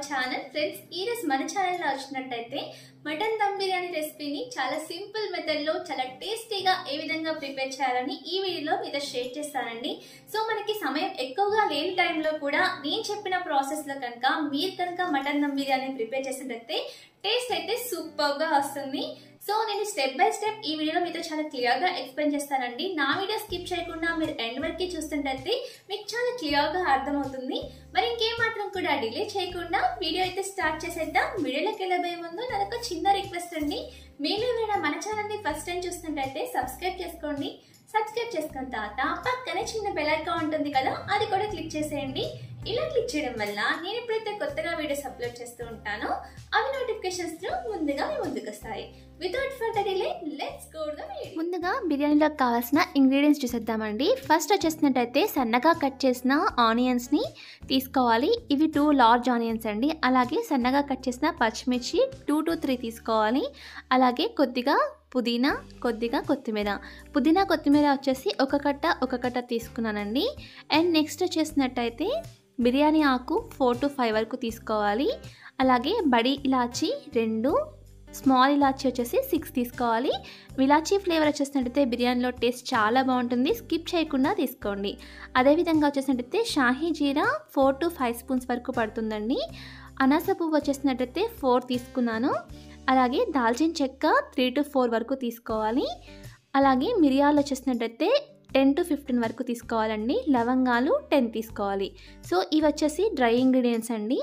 Our channel friends ఈ రోజు మన ఛానల్లో వచ్చినట్టయితే మటన్ దమ్ బిర్యానీ రెసిపీని చాలా సింపుల్ మెథడ్లో చాలా టేస్టీగా ఏ విధంగా ప్రిపేర్ చేయాలని ఈ వీడియోలో మీతో షేర్ చేస్తానండి సో మనకి సమయం ఎక్కువగా లేని టైంలో కూడా నేను చెప్పిన ప్రాసెస్లో కనుక మీరు కనుక మటన్ దమ్ బిర్యానీ ప్రిపేర్ చేసినట్టయితే టేస్ట్ అయితే సూపర్గా వస్తుంది సో నేను స్టెప్ బై స్టెప్ ఈ వీడియోలో మీతో చాలా క్లియర్గా ఎక్స్ప్లెయిన్ చేస్తానండి నా వీడియో స్కిప్ చేయకుండా మీరు ఎండ్ వరకు చూస్తుంటే మీకు చాలా క్లియర్గా అర్థమవుతుంది మరి ఇంకేం మాత్రం కూడా డిలే చేయకుండా వీడియో అయితే స్టార్ట్ చేసేద్దాం వీడియోలోకి వెళ్ళబోయే ముందు నాకు ఒక చిన్న రిక్వెస్ట్ అండి మీరు ఎవరైనా మన ఛానల్ని ఫస్ట్ టైం చూస్తున్నట్టయితే సబ్స్క్రైబ్ చేసుకోండి సబ్స్క్రైబ్ చేసుకున్న తర్వాత పక్కనే చిన్న బెల్ ఐకాన్ ఉంటుంది కదా అది కూడా క్లిక్ చేసేయండి ఇలా క్లిక్ చేయడం వల్ల నేను ఎప్పుడైతే కొత్తగా వీడియోస్ అప్లోడ్ చేస్తూ ఉంటానో అవి నోటిఫికేషన్స్ ముందుగా మీ ముందుకు వస్తాయి without further delay let's go the ముందుగా బిర్యానీలోకి కావాల్సిన ఇంగ్రీడియంట్స్ చూసేద్దామండి ఫస్ట్ వచ్చేసినట్టయితే సన్నగా కట్ చేసిన ఆనియన్స్ని తీసుకోవాలి ఇవి టూ లార్జ్ ఆనియన్స్ అండి అలాగే సన్నగా కట్ చేసిన పచ్చిమిర్చి టూ టు త్రీ తీసుకోవాలి అలాగే కొద్దిగా పుదీనా కొద్దిగా కొత్తిమీర పుదీనా కొత్తిమీర వచ్చేసి ఒక కట్ట ఒక కట్ట తీసుకున్నానండి అండ్ నెక్స్ట్ వచ్చేసినట్టయితే బిర్యానీ ఆకు ఫోర్ టు ఫైవ్ వరకు తీసుకోవాలి అలాగే బడి ఇలాచి రెండు స్మాల్ ఇలాచీ వచ్చేసి సిక్స్ తీసుకోవాలి ఇలాచీ ఫ్లేవర్ వచ్చేసినట్టయితే బిర్యానీలో టేస్ట్ చాలా బాగుంటుంది స్కిప్ చేయకుండా తీసుకోండి అదేవిధంగా వచ్చేసినట్టయితే shahi jeera four to five spoons వరకు పడుతుందండి అనాస పువ్వు వచ్చేసినట్టయితే ఫోర్ తీసుకున్నాను అలాగే దాల్చిన చెక్క త్రీ టు ఫోర్ వరకు తీసుకోవాలి అలాగే మిరియాలు వచ్చేసినట్టయితే టెన్ టు ఫిఫ్టీన్ వరకు తీసుకోవాలండి లవంగాలు టెన్ తీసుకోవాలి సో ఇవి వచ్చేసి డ్రై ఇంగ్రీడియంట్స్ అండి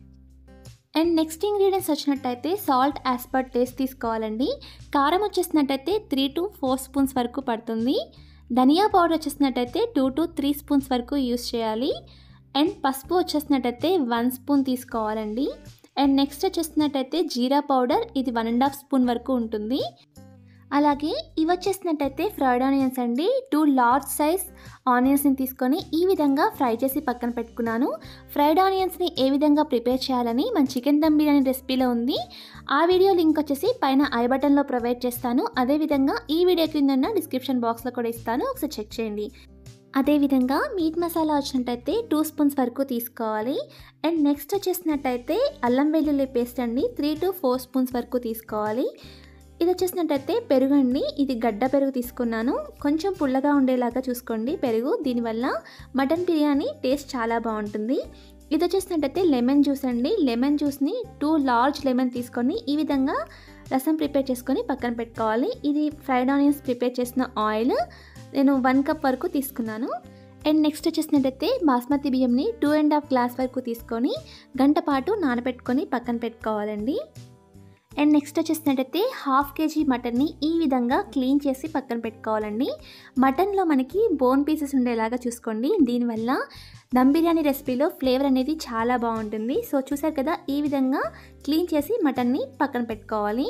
అండ్ నెక్స్ట్ ఇంగ్రీడియంట్స్ వచ్చినట్టయితే సాల్ట్ యాజ్ పర్ టేస్ట్ తీసుకోవాలండి కారం వచ్చేసినట్టయితే త్రీ టు ఫోర్ స్పూన్స్ వరకు పడుతుంది ధనియా పౌడర్ వచ్చేసినట్టయితే టూ టు త్రీ స్పూన్స్ వరకు యూస్ చేయాలి అండ్ పసుపు వచ్చేసినట్టయితే వన్ స్పూన్ తీసుకోవాలండి అండ్ నెక్స్ట్ వచ్చేసినట్టయితే జీరా పౌడర్ ఇది వన్ అండ్ హాఫ్ స్పూన్ వరకు ఉంటుంది అలాగే ఇవి వచ్చేసినట్టయితే ఫ్రైడ్ ఆనియన్స్ అండి టూ లార్జ్ సైజ్ ఆనియన్స్ని తీసుకొని ఈ విధంగా ఫ్రై చేసి పక్కన పెట్టుకున్నాను ఫ్రైడ్ ఆనియన్స్ని ఏ విధంగా ప్రిపేర్ చేయాలని మన చికెన్ దమ్ బిర్యానీ రెసిపీలో ఉంది ఆ వీడియో లింక్ వచ్చేసి పైన ఐ బటన్లో ప్రొవైడ్ చేస్తాను అదేవిధంగా ఈ వీడియో కింద ఉన్న డిస్క్రిప్షన్ బాక్స్లో కూడా ఇస్తాను ఒకసారి చెక్ చేయండి అదేవిధంగా మీట్ మసాలా వచ్చినట్టయితే టూ స్పూన్స్ వరకు తీసుకోవాలి అండ్ నెక్స్ట్ వచ్చేసినట్టయితే అల్లం వెల్లుల్లి పేస్ట్ అండి త్రీ టు ఫోర్ స్పూన్స్ వరకు తీసుకోవాలి ఇది వచ్చేసినట్టయితే పెరుగు అండి ఇది గడ్డ పెరుగు తీసుకున్నాను కొంచెం పుల్లగా ఉండేలాగా చూసుకోండి పెరుగు దీనివల్ల మటన్ బిర్యానీ టేస్ట్ చాలా బాగుంటుంది ఇది వచ్చేసినట్టయితే లెమన్ జ్యూస్ అండి లెమన్ జ్యూస్ని టూ లార్జ్ లెమన్ తీసుకొని ఈ విధంగా రసం ప్రిపేర్ చేసుకొని పక్కన పెట్టుకోవాలి ఇది ఫ్రైడ్ ఆనియన్స్ ప్రిపేర్ చేసిన ఆయిల్ నేను వన్ కప్ వరకు తీసుకున్నాను అండ్ నెక్స్ట్ వచ్చేసినట్టయితే బాస్మతి బియ్యంని టూ అండ్ హాఫ్ గ్లాస్ వరకు తీసుకొని గంట పాటు నానబెట్టుకొని పక్కన పెట్టుకోవాలండి అండ్ నెక్స్ట్ వచ్చేసినట్టయితే హాఫ్ కేజీ మటన్ని ఈ విధంగా క్లీన్ చేసి పక్కన పెట్టుకోవాలండి మటన్లో మనకి బోన్ పీసెస్ ఉండేలాగా చూసుకోండి దీనివల్ల దమ్ బిర్యానీ రెసిపీలో ఫ్లేవర్ అనేది చాలా బాగుంటుంది సో చూసారు కదా ఈ విధంగా క్లీన్ చేసి మటన్ని పక్కన పెట్టుకోవాలి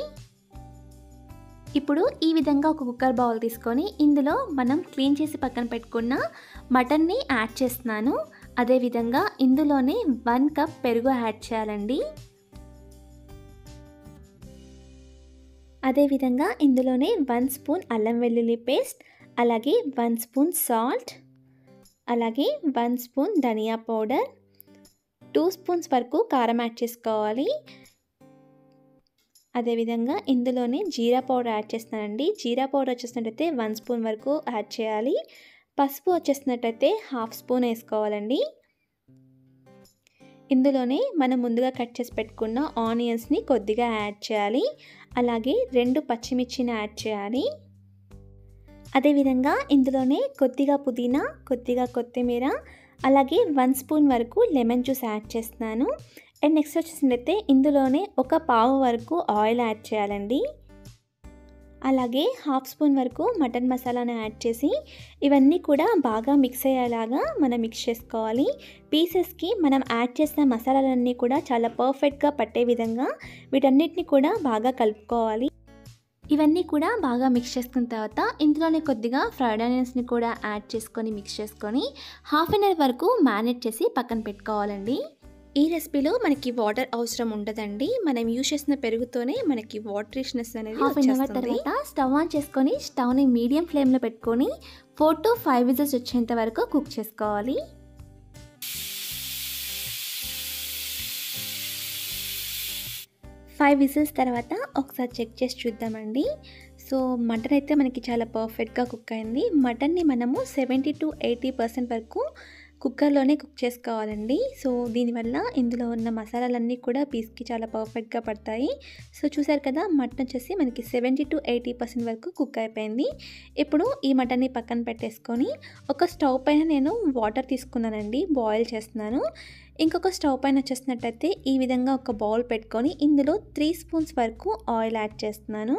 ఇప్పుడు ఈ విధంగా ఒక కుక్కర్ బౌల్ తీసుకొని ఇందులో మనం క్లీన్ చేసి పక్కన పెట్టుకున్న మటన్ని యాడ్ చేస్తున్నాను అదేవిధంగా ఇందులోనే వన్ కప్ పెరుగు యాడ్ చేయాలండి అదేవిధంగా ఇందులోనే వన్ స్పూన్ అల్లం వెల్లుల్లి పేస్ట్ అలాగే వన్ స్పూన్ సాల్ట్ అలాగే వన్ స్పూన్ ధనియా పౌడర్ టూ స్పూన్స్ వరకు కారం యాడ్ చేసుకోవాలి అదేవిధంగా ఇందులోనే జీరా పౌడర్ యాడ్ చేస్తానండి జీరా పౌడర్ వచ్చేసినట్టయితే వన్ స్పూన్ వరకు యాడ్ చేయాలి పసుపు వచ్చేసినట్టయితే హాఫ్ స్పూన్ వేసుకోవాలండి ఇందులోనే మనం ముందుగా కట్ చేసి పెట్టుకున్న ఆనియన్స్ని కొద్దిగా యాడ్ చేయాలి అలాగే రెండు పచ్చిమిర్చిని యాడ్ చేయాలి అదేవిధంగా ఇందులోనే కొద్దిగా పుదీనా కొద్దిగా కొత్తిమీర అలాగే వన్ స్పూన్ వరకు లెమన్ జ్యూస్ యాడ్ చేస్తున్నాను అండ్ నెక్స్ట్ వచ్చేసిందైతే ఇందులోనే ఒక పావు వరకు ఆయిల్ యాడ్ చేయాలండి అలాగే హాఫ్ స్పూన్ వరకు మటన్ మసాలాను యాడ్ చేసి ఇవన్నీ కూడా బాగా మిక్స్ అయ్యేలాగా మనం మిక్స్ చేసుకోవాలి పీసెస్కి మనం యాడ్ చేసిన మసాలాలన్నీ కూడా చాలా పర్ఫెక్ట్గా పట్టే విధంగా వీటన్నిటిని కూడా బాగా కలుపుకోవాలి ఇవన్నీ కూడా బాగా మిక్స్ చేసుకున్న తర్వాత ఇందులోనే కొద్దిగా ఫ్రైడ్ ఆనియన్స్ని కూడా యాడ్ చేసుకొని మిక్స్ చేసుకొని హాఫ్ అన్ అవర్ వరకు మ్యారినేట్ చేసి పక్కన పెట్టుకోవాలండి ఈ రెసిపీలో మనకి వాటర్ అవసరం ఉండదండి మనం యూజ్ చేసిన పెరుగుతోనే మనకి వాటరిష్నెస్ అనేది హాఫ్ అన్ అవర్ తర్వాత స్టవ్ ఆన్ చేసుకొని స్టవ్ని మీడియం ఫ్లేమ్లో పెట్టుకొని ఫోర్ టు ఫైవ్ విజిల్స్ వచ్చేంత వరకు కుక్ చేసుకోవాలి ఫైవ్ విజిల్స్ తర్వాత ఒకసారి చెక్ చేసి చూద్దామండి సో మటన్ అయితే మనకి చాలా పర్ఫెక్ట్గా కుక్ అయింది మటన్ని మనము సెవెంటీ టు ఎయిటీ పర్సెంట్ వరకు కుక్కర్లోనే కుక్ చేసుకోవాలండి సో దీనివల్ల ఇందులో ఉన్న మసాలాలన్నీ కూడా పీస్కి చాలా పర్ఫెక్ట్గా పడతాయి సో చూసారు కదా మటన్ వచ్చేసి మనకి సెవెంటీ టు ఎయిటీ పర్సెంట్ వరకు కుక్ అయిపోయింది ఇప్పుడు ఈ మటన్ని పక్కన పెట్టేసుకొని ఒక స్టవ్ పైన నేను వాటర్ తీసుకున్నానండి బాయిల్ చేస్తున్నాను ఇంకొక స్టవ్ పైన వచ్చేసినట్టయితే ఈ విధంగా ఒక బౌల్ పెట్టుకొని ఇందులో త్రీ స్పూన్స్ వరకు ఆయిల్ యాడ్ చేస్తున్నాను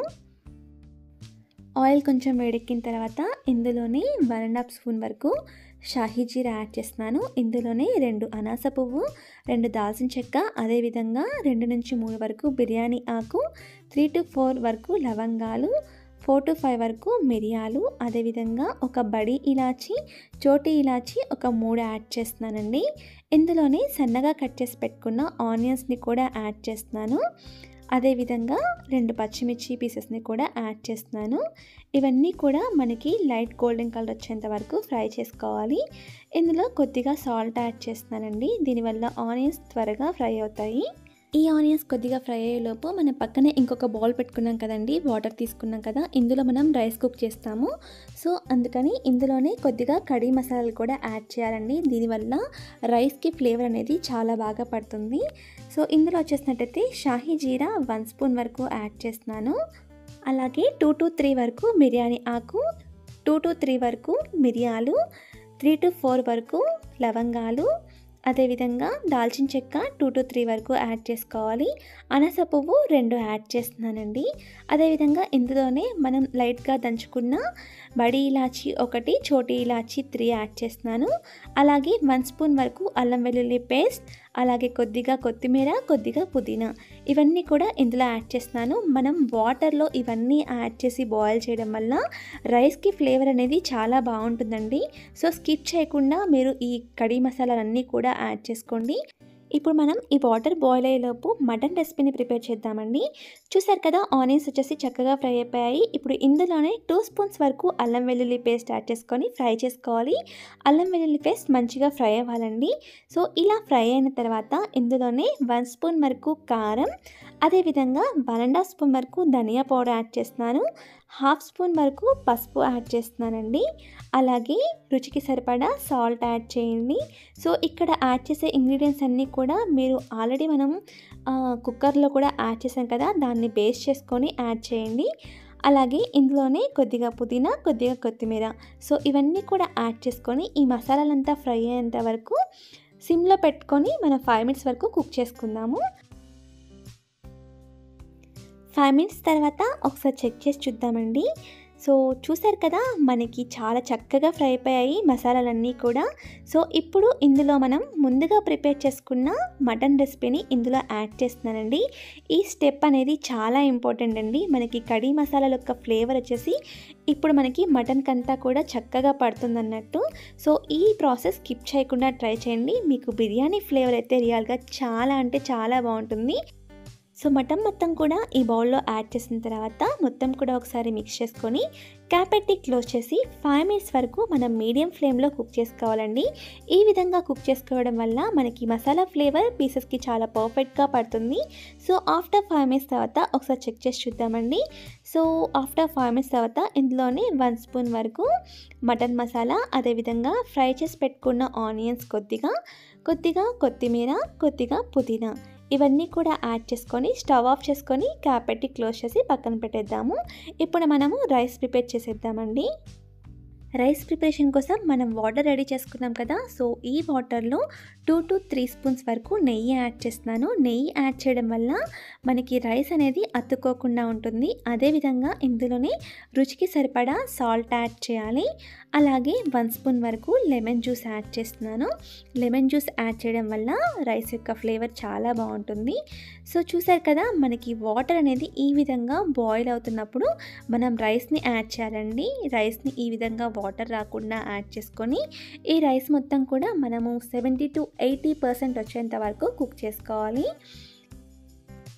ఆయిల్ కొంచెం వేడెక్కిన తర్వాత ఇందులోనే వన్ అండ్ హాఫ్ స్పూన్ వరకు షాహీ జీరా యాడ్ చేస్తున్నాను ఇందులోనే రెండు అనాస పువ్వు రెండు దాల్చిన చెక్క అదేవిధంగా రెండు నుంచి మూడు వరకు బిర్యానీ ఆకు త్రీ టు ఫోర్ వరకు లవంగాలు ఫోర్ టు ఫైవ్ వరకు మిరియాలు అదేవిధంగా ఒక బడి ఇలాచి చోటి ఇలాచి ఒక మూడు యాడ్ చేస్తున్నానండి ఇందులోనే సన్నగా కట్ చేసి పెట్టుకున్న ఆనియన్స్ని కూడా యాడ్ చేస్తున్నాను అదేవిధంగా రెండు పచ్చిమిర్చి పీసెస్ని కూడా యాడ్ చేస్తున్నాను ఇవన్నీ కూడా మనకి లైట్ గోల్డెన్ కలర్ వచ్చేంత వరకు ఫ్రై చేసుకోవాలి ఇందులో కొద్దిగా సాల్ట్ యాడ్ చేస్తున్నానండి దీనివల్ల ఆనియన్స్ త్వరగా ఫ్రై అవుతాయి ఈ ఆనియన్స్ కొద్దిగా ఫ్రై అయ్యేలోపు మనం పక్కనే ఇంకొక బౌల్ పెట్టుకున్నాం కదండి వాటర్ తీసుకున్నాం కదా ఇందులో మనం రైస్ కుక్ చేస్తాము సో అందుకని ఇందులోనే కొద్దిగా కడీ మసాలాలు కూడా యాడ్ చేయాలండి దీనివల్ల రైస్కి ఫ్లేవర్ అనేది చాలా బాగా పడుతుంది సో ఇందులో వచ్చేసినట్టయితే షాహీ జీరా వన్ స్పూన్ వరకు యాడ్ చేస్తున్నాను అలాగే టూ టు త్రీ వరకు బిర్యానీ ఆకు టూ టు త్రీ వరకు మిరియాలు త్రీ టు ఫోర్ వరకు లవంగాలు అదేవిధంగా దాల్చిన చెక్క టూ టు త్రీ వరకు యాడ్ చేసుకోవాలి అనస పువ్వు రెండు యాడ్ చేస్తున్నానండి అదేవిధంగా ఇందులోనే మనం లైట్గా దంచుకున్న బడి ఇలాచి ఒకటి చోటి ఇలాచి త్రీ యాడ్ చేస్తున్నాను అలాగే వన్ స్పూన్ వరకు అల్లం వెల్లుల్లి పేస్ట్ అలాగే కొద్దిగా కొత్తిమీర కొద్దిగా పుదీనా ఇవన్నీ కూడా ఇందులో యాడ్ చేస్తున్నాను మనం వాటర్లో ఇవన్నీ యాడ్ చేసి బాయిల్ చేయడం వల్ల రైస్కి ఫ్లేవర్ అనేది చాలా బాగుంటుందండి సో స్కిప్ చేయకుండా మీరు ఈ కడీ మసాలాలన్నీ కూడా యాడ్ చేసుకోండి ఇప్పుడు మనం ఈ వాటర్ బాయిల్ అయ్యేలోపు మటన్ రెసిపీని ప్రిపేర్ చేద్దామండి చూసారు కదా ఆనియన్స్ వచ్చేసి చక్కగా ఫ్రై అయిపోయాయి ఇప్పుడు ఇందులోనే టూ స్పూన్స్ వరకు అల్లం వెల్లుల్లి పేస్ట్ యాడ్ చేసుకొని ఫ్రై చేసుకోవాలి అల్లం వెల్లుల్లి పేస్ట్ మంచిగా ఫ్రై అవ్వాలండి సో ఇలా ఫ్రై అయిన తర్వాత ఇందులోనే వన్ స్పూన్ వరకు కారం అదేవిధంగా వన్ అండ్ హాఫ్ స్పూన్ వరకు ధనియా పౌడర్ యాడ్ చేస్తున్నాను హాఫ్ స్పూన్ వరకు పసుపు యాడ్ చేస్తున్నానండి అలాగే రుచికి సరిపడా సాల్ట్ యాడ్ చేయండి సో ఇక్కడ యాడ్ చేసే ఇంగ్రీడియంట్స్ అన్నీ కూడా మీరు ఆల్రెడీ మనం కుక్కర్లో కూడా యాడ్ చేసాం కదా దాన్ని బేస్ చేసుకొని యాడ్ చేయండి అలాగే ఇందులోనే కొద్దిగా పుదీనా కొద్దిగా కొత్తిమీర సో ఇవన్నీ కూడా యాడ్ చేసుకొని ఈ మసాలాలంతా ఫ్రై అయ్యేంత వరకు సిమ్లో పెట్టుకొని మనం ఫైవ్ మినిట్స్ వరకు కుక్ చేసుకుందాము ఫైవ్ మినిట్స్ తర్వాత ఒకసారి చెక్ చేసి చూద్దామండి సో చూసారు కదా మనకి చాలా చక్కగా ఫ్రై అయిపోయాయి మసాలాలన్నీ కూడా సో ఇప్పుడు ఇందులో మనం ముందుగా ప్రిపేర్ చేసుకున్న మటన్ రెసిపీని ఇందులో యాడ్ చేస్తున్నానండి ఈ స్టెప్ అనేది చాలా ఇంపార్టెంట్ అండి మనకి కడీ మసాలాల యొక్క ఫ్లేవర్ వచ్చేసి ఇప్పుడు మనకి మటన్కి అంతా కూడా చక్కగా పడుతుంది అన్నట్టు సో ఈ ప్రాసెస్ స్కిప్ చేయకుండా ట్రై చేయండి మీకు బిర్యానీ ఫ్లేవర్ అయితే రియల్గా చాలా అంటే చాలా బాగుంటుంది సో మటన్ మొత్తం కూడా ఈ బౌల్లో యాడ్ చేసిన తర్వాత మొత్తం కూడా ఒకసారి మిక్స్ చేసుకొని క్యాపెట్టి క్లోజ్ చేసి ఫైవ్ మినిట్స్ వరకు మనం మీడియం ఫ్లేమ్లో కుక్ చేసుకోవాలండి ఈ విధంగా కుక్ చేసుకోవడం వల్ల మనకి మసాలా ఫ్లేవర్ పీసెస్కి చాలా పర్ఫెక్ట్గా పడుతుంది సో ఆఫ్టర్ ఫైవ్ మినిట్స్ తర్వాత ఒకసారి చెక్ చేసి చూద్దామండి సో ఆఫ్టర్ ఫైవ్ మినిట్స్ తర్వాత ఇందులోనే వన్ స్పూన్ వరకు మటన్ మసాలా అదేవిధంగా ఫ్రై చేసి పెట్టుకున్న ఆనియన్స్ కొద్దిగా కొద్దిగా కొత్తిమీర కొద్దిగా పుదీనా ఇవన్నీ కూడా యాడ్ చేసుకొని స్టవ్ ఆఫ్ చేసుకొని క్యాప్ పెట్టి క్లోజ్ చేసి పక్కన పెట్టేద్దాము ఇప్పుడు మనము రైస్ ప్రిపేర్ చేసేద్దామండి రైస్ ప్రిపరేషన్ కోసం మనం వాటర్ రెడీ చేసుకున్నాం కదా సో ఈ వాటర్లో టూ టు త్రీ స్పూన్స్ వరకు నెయ్యి యాడ్ చేస్తున్నాను నెయ్యి యాడ్ చేయడం వల్ల మనకి రైస్ అనేది అతుక్కోకుండా ఉంటుంది అదేవిధంగా ఇందులోనే రుచికి సరిపడా సాల్ట్ యాడ్ చేయాలి అలాగే వన్ స్పూన్ వరకు లెమన్ జ్యూస్ యాడ్ చేస్తున్నాను లెమన్ జ్యూస్ యాడ్ చేయడం వల్ల రైస్ యొక్క ఫ్లేవర్ చాలా బాగుంటుంది సో చూసారు కదా మనకి వాటర్ అనేది ఈ విధంగా బాయిల్ అవుతున్నప్పుడు మనం రైస్ని యాడ్ చేయాలండి రైస్ని ఈ విధంగా వాటర్ రాకుండా యాడ్ చేసుకొని ఈ రైస్ మొత్తం కూడా మనము సెవెంటీ టు ఎయిటీ పర్సెంట్ వచ్చేంత వరకు కుక్ చేసుకోవాలి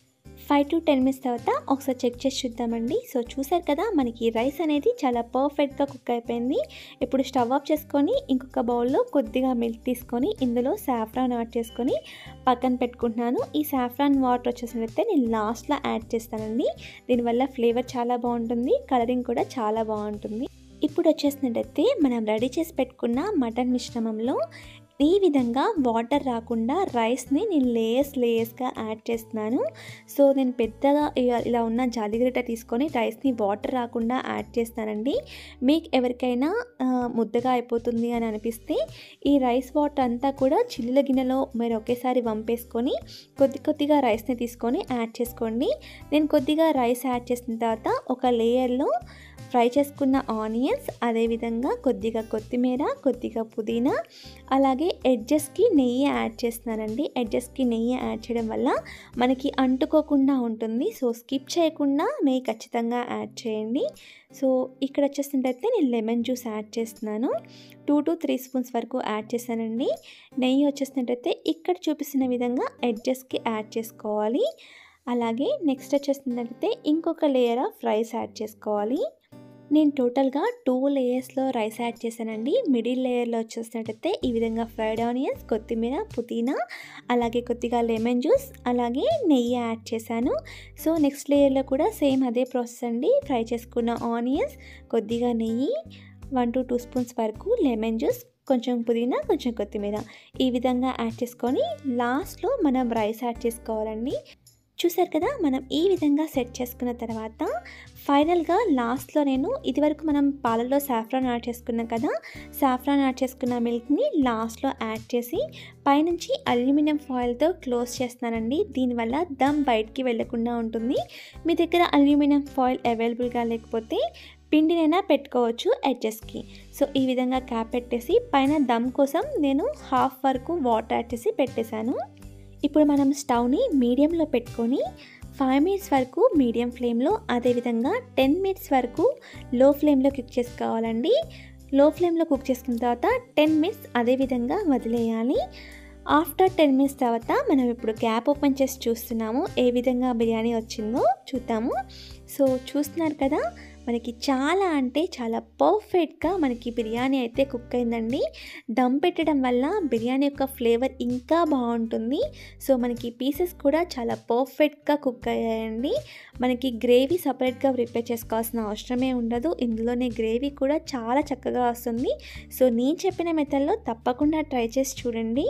ఫైవ్ టు టెన్ మినిట్స్ తర్వాత ఒకసారి చెక్ చేసి చూద్దామండి సో చూసారు కదా మనకి రైస్ అనేది చాలా పర్ఫెక్ట్గా కుక్ అయిపోయింది ఇప్పుడు స్టవ్ ఆఫ్ చేసుకొని ఇంకొక బౌల్లో కొద్దిగా మిల్క్ తీసుకొని ఇందులో సాఫ్రాన్ యాడ్ చేసుకొని పక్కన పెట్టుకుంటున్నాను ఈ సాఫ్రాన్ వాటర్ వచ్చేసినట్లయితే నేను లాస్ట్లో యాడ్ చేస్తానండి దీనివల్ల ఫ్లేవర్ చాలా బాగుంటుంది కలరింగ్ కూడా చాలా బాగుంటుంది ఇప్పుడు వచ్చేసినట్టయితే మనం రెడీ చేసి పెట్టుకున్న మటన్ మిశ్రమంలో ఈ విధంగా వాటర్ రాకుండా రైస్ని నేను లేయర్స్ లేయర్స్గా యాడ్ చేస్తున్నాను సో నేను పెద్దగా ఇ- ఇలా ఉన్న జాలిగరిట తీసుకొని రైస్ని వాటర్ రాకుండా యాడ్ చేస్తానండి మీకు ఎవరికైనా ఆ, ముద్దగా అయిపోతుంది అని అనిపిస్తే ఈ రైస్ వాటర్ అంతా కూడా చిల్లుల గిన్నెలో మీరు ఒకేసారి వంపేసుకొని కొద్ది కొద్దిగా రైస్ని తీసుకొని యాడ్ చేసుకోండి నేను కొద్దిగా రైస్ యాడ్ చేసిన తర్వాత ఒక లేయర్లో ఫ్రై చేసుకున్న ఆనియన్స్ అదేవిధంగా కొద్దిగా కొత్తిమీర కొద్దిగా పుదీనా అలాగే ఎడ్జెస్కి నెయ్యి యాడ్ చేస్తున్నానండి ఎడ్జెస్కి నెయ్యి యాడ్ చేయడం వల్ల మనకి అంటుకోకుండా ఉంటుంది సో స్కిప్ చేయకుండా నెయ్యి ఖచ్చితంగా యాడ్ చేయండి సో ఇక్కడ వచ్చేసినట్టయితే నేను లెమన్ జ్యూస్ యాడ్ చేస్తున్నాను టూ టు త్రీ స్పూన్స్ వరకు యాడ్ చేశానండి నెయ్యి వచ్చేసినట్టయితే ఇక్కడ చూపిస్తున్న విధంగా ఎడ్జెస్కి యాడ్ చేసుకోవాలి అలాగే నెక్స్ట్ వచ్చేసినట్టయితే ఇంకొక లేయర్ ఆఫ్ రైస్ యాడ్ చేసుకోవాలి నేను టోటల్గా టూ లేయర్స్లో రైస్ యాడ్ చేశానండి మిడిల్ లేయర్లో వచ్చేసినట్టయితే ఈ విధంగా ఫ్రైడ్ ఆనియన్స్ కొత్తిమీర పుదీనా అలాగే కొద్దిగా లెమన్ జ్యూస్ అలాగే నెయ్యి యాడ్ చేశాను సో నెక్స్ట్ లేయర్లో కూడా సేమ్ అదే ప్రాసెస్ అండి ఫ్రై చేసుకున్న ఆనియన్స్ కొద్దిగా నెయ్యి వన్ టు టూ స్పూన్స్ వరకు లెమన్ జ్యూస్ కొంచెం పుదీనా కొంచెం కొత్తిమీర ఈ విధంగా యాడ్ చేసుకొని లాస్ట్లో మనం రైస్ యాడ్ చేసుకోవాలండి చూసారు కదా మనం ఈ విధంగా సెట్ చేసుకున్న తర్వాత ఫైనల్గా లాస్ట్లో నేను ఇదివరకు మనం పాలలో సాఫ్రాన్ యాడ్ చేసుకున్నాం కదా సాఫ్రాన్ యాడ్ చేసుకున్న మిల్క్ని లాస్ట్లో యాడ్ చేసి పైనుంచి అల్యూమినియం ఫాయిల్తో క్లోజ్ చేస్తున్నానండి దీనివల్ల దమ్ బయటికి వెళ్ళకుండా ఉంటుంది మీ దగ్గర అల్యూమినియం ఫాయిల్ అవైలబుల్గా లేకపోతే పిండినైనా పెట్టుకోవచ్చు ఎడ్జెస్కి సో ఈ విధంగా క్యాప్ పెట్టేసి పైన దమ్ కోసం నేను హాఫ్ వరకు వాటర్ యాడ్ చేసి పెట్టేశాను ఇప్పుడు మనం స్టవ్ని మీడియంలో పెట్టుకొని ఫైవ్ మినిట్స్ వరకు మీడియం ఫ్లేమ్లో అదేవిధంగా టెన్ మినిట్స్ వరకు లో ఫ్లేమ్లో కుక్ చేసుకోవాలండి లో ఫ్లేమ్లో కుక్ చేసుకున్న తర్వాత టెన్ మినిట్స్ అదేవిధంగా వదిలేయాలి ఆఫ్టర్ టెన్ మినిట్స్ తర్వాత మనం ఇప్పుడు గ్యాప్ ఓపెన్ చేసి చూస్తున్నాము ఏ విధంగా బిర్యానీ వచ్చిందో చూద్దాము సో చూస్తున్నారు కదా మనకి చాలా అంటే చాలా పర్ఫెక్ట్గా మనకి బిర్యానీ అయితే కుక్ అయిందండి దమ్ పెట్టడం వల్ల బిర్యానీ యొక్క ఫ్లేవర్ ఇంకా బాగుంటుంది సో మనకి పీసెస్ కూడా చాలా పర్ఫెక్ట్గా కుక్ అయ్యాయండి మనకి గ్రేవీ సపరేట్గా ప్రిపేర్ చేసుకోవాల్సిన అవసరమే ఉండదు ఇందులోనే గ్రేవీ కూడా చాలా చక్కగా వస్తుంది సో నేను చెప్పిన మెథడ్లో తప్పకుండా ట్రై చేసి చూడండి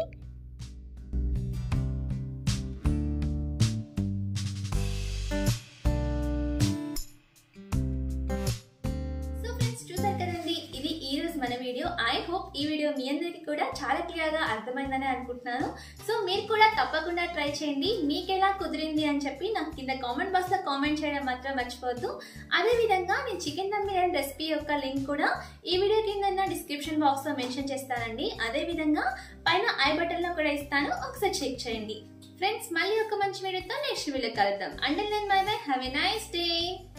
సో ఫ్రెండ్స్ చూసారు కదండి ఇది ఈ రోజు మన వీడియో ఐ హోప్ ఈ వీడియో మీ అందరికీ కూడా చాలా క్లియర్ గా అర్థమైందని అనుకుంటున్నాను సో మీరు కూడా తప్పకుండా ట్రై చేయండి మీకు ఎలా కుదిరింది అని చెప్పి నాకు కింద కామెంట్ బాక్స్ లో కామెంట్ చేయడం మాత్రం మర్చిపోవద్దు అదే విధంగా నేను చికెన్ దమ్ బిర్యానీ రెసిపీ యొక్క లింక్ కూడా ఈ వీడియో కింద డిస్క్రిప్షన్ బాక్స్ లో మెన్షన్ చేస్తానండి అదే విధంగా పైన ఐ బటన్ లో కూడా ఇస్తాను ఒకసారి చెక్ చేయండి ఫ్రెండ్స్ మళ్ళీ ఒక మంచి వీడియోతో నెక్స్ట్ వీడియో కలుద్దాం అండిల్ then bye bye have a nice day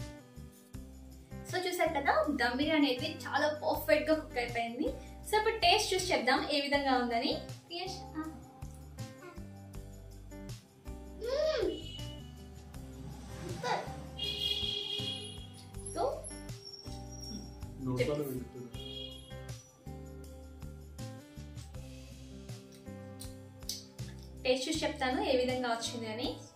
so చూసారు కదా దమ్ బిర్యానీ అయితే చాలా పర్ఫెక్ట్ గా కుక్ అయిపోయింది సో ఇప్పుడు టేస్ట్ చూసి చెప్దాం ఏ విధంగా ఉందని Yes, ఆ. సో నోట్లో వెళ్తుంది టేస్ట్ చూసి చెప్తాను ఏ విధంగా వచ్చింది అని